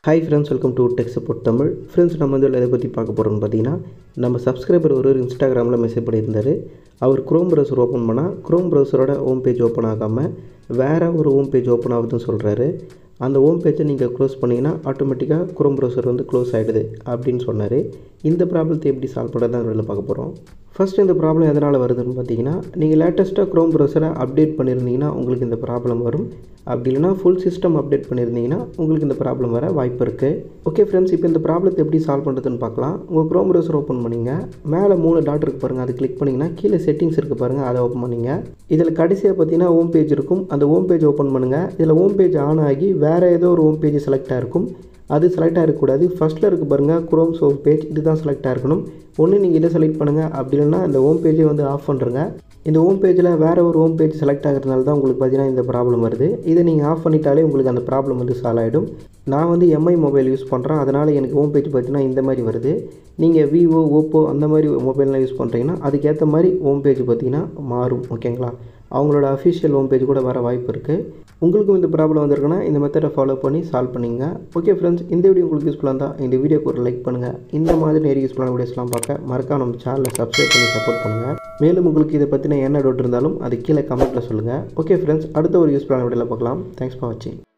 hi friends welcome to tech support Tamil friends நம்ம வந்து எதை பற்றி பார்க்க போகிறோம்னு பார்த்தீங்கன்னா நம்ம சப்ஸ்கிரைபர் ஒரு இன்ஸ்டாகிராமில் மெசேஜ் பண்ணியிருந்தார் அவர் குரோம் ப்ரௌசர் ஓப்பன் பண்ணால் குரோம் ப்ரௌசரோட ஹோம் பேஜ் ஓப்பன் ஆகாமல் வேறு ஒரு ஹோம் பேஜ் ஓப்பன் ஆகுதுன்னு சொல்கிறாரு அந்த ஹோம் பேஜை நீங்கள் க்ளோஸ் பண்ணிங்கன்னா ஆட்டோமேட்டிக்காக குரோம் ப்ரௌசர் வந்து க்ளோஸ் ஆகிடுது அப்படின்னு சொன்னார் இந்த ப்ராப்ளத்தை எப்படி சால்வ் பண்ணுறது தான் வெளில பார்க்க போகிறோம் ஃபஸ்ட் இந்த ப்ராப்ளம் எதனால் வருதுன்னு பார்த்தீங்கன்னா நீங்கள் லேட்டஸ்ட்டாக க்ரோம் ப்ரௌசரை அப்டேட் பண்ணியிருந்தீங்கன்னா உங்களுக்கு இந்த ப்ராப்ளம் வரும் அப்படி இல்லைனா ஃபுல் சிஸ்டம் அப்டேட் பண்ணியிருந்தீங்கன்னா உங்களுக்கு இந்த ப்ராப்ளம் வர வாய்ப்பு இருக்குது ஓகே ஃப்ரெண்ட்ஸ் இப்போ இந்த ப்ராப்ளத்தை எப்படி சால்வ் பண்ணுறதுன்னு பார்க்கலாம் உங்கள் க்ரோம் ப்ரௌசர் ஓப்பன் பண்ணிங்க மேலே மூணு டாட் இருக்கு பாருங்கள் அது கிளிக் பண்ணிங்கன்னா கீழே செட்டிங்ஸ் இருக்குது பாருங்கள் அதை ஓப்பன் பண்ணிங்க இதில் கடைசியாக பார்த்தீங்கன்னா ஹோம் பேஜ் இருக்கும் அந்த ஹோம் பேஜ் ஓப்பன் பண்ணுங்கள் இதில் ஹோம் பேஜ் ஆன் ஆகி வேறு ஏதோ ஒரு ஹோம் பேஜ் செலக்ட் ஆகிருக்கும் அது செலக்ட் ஆகிருக்கக்கூடாது ஃபஸ்ட்டில் இருக்குது பாருங்கள் குரோம் ஹோம் பேஜ் இதுதான் செலக்ட் ஆகிருக்கணும் ஒன்று நீங்கள் இதை செலக்ட் பண்ணுங்கள் அப்படி இல்லைன்னா இந்த ஹோம் பேஜை வந்து ஆஃப் பண்ணுறங்க இந்த ஹோம் பேஜில் வேறு ஒரு ஹோம் பேஜ் செலக்ட் ஆகிறதுனால தான் உங்களுக்கு பார்த்தீங்கன்னா இந்த ப்ராப்ளம் வருது இதை நீங்கள் ஆஃப் பண்ணிட்டாலே உங்களுக்கு அந்த ப்ராப்ளம் வந்து சால்வ் ஆகிடும் நான் வந்து எம்ஐ மொபைல் யூஸ் பண்ணுறேன் அதனால் எனக்கு ஹோம் பேஜ் பார்த்தீங்கன்னா இந்த மாதிரி வருது நீங்கள் விவோ ஓப்போ அந்த மாதிரி மொபைல்லாம் யூஸ் பண்ணுறீங்கன்னா அதுக்கேற்ற மாதிரி ஹோம் பேஜ் பார்த்தீங்கன்னா மாறும் ஓகேங்களா அவங்களோட அஃபிஷியல் ஹோம் பேஜ் கூட வர வாய்ப்பு இருக்குது உங்களுக்கும் இந்த ப்ராப்ளம் வந்திருக்குன்னா இந்த மெத்தடை ஃபாலோ பண்ணி சால்வ் பண்ணிங்க ஓகே ஃப்ரெண்ட்ஸ் இந்த வீடியோ உங்களுக்கு யூஸ்ஃபுல்லாக இருந்தால் இந்த வீடியோக்கு ஒரு லைக் பண்ணுங்கள் இந்த மாதிரி நிறைய யூஸ்ஃபுல்லான வீடியோஸ்லாம் பார்க்க மறக்காம நம்ம சேனலை சப்ஸ்கிரைப் பண்ணி சப்போர்ட் பண்ணுங்கள் மேலும் உங்களுக்கு இதை பற்றின என்ன டவுட் இருந்தாலும் அது கீழே கமெண்ட்டில் சொல்லுங்கள் ஓகே ஃப்ரெண்ட்ஸ் அடுத்த ஒரு யூஸ்ஃபுல்லான வீடியோவில் பார்க்கலாம் தேங்க்ஸ் ஃபார் வாட்சிங்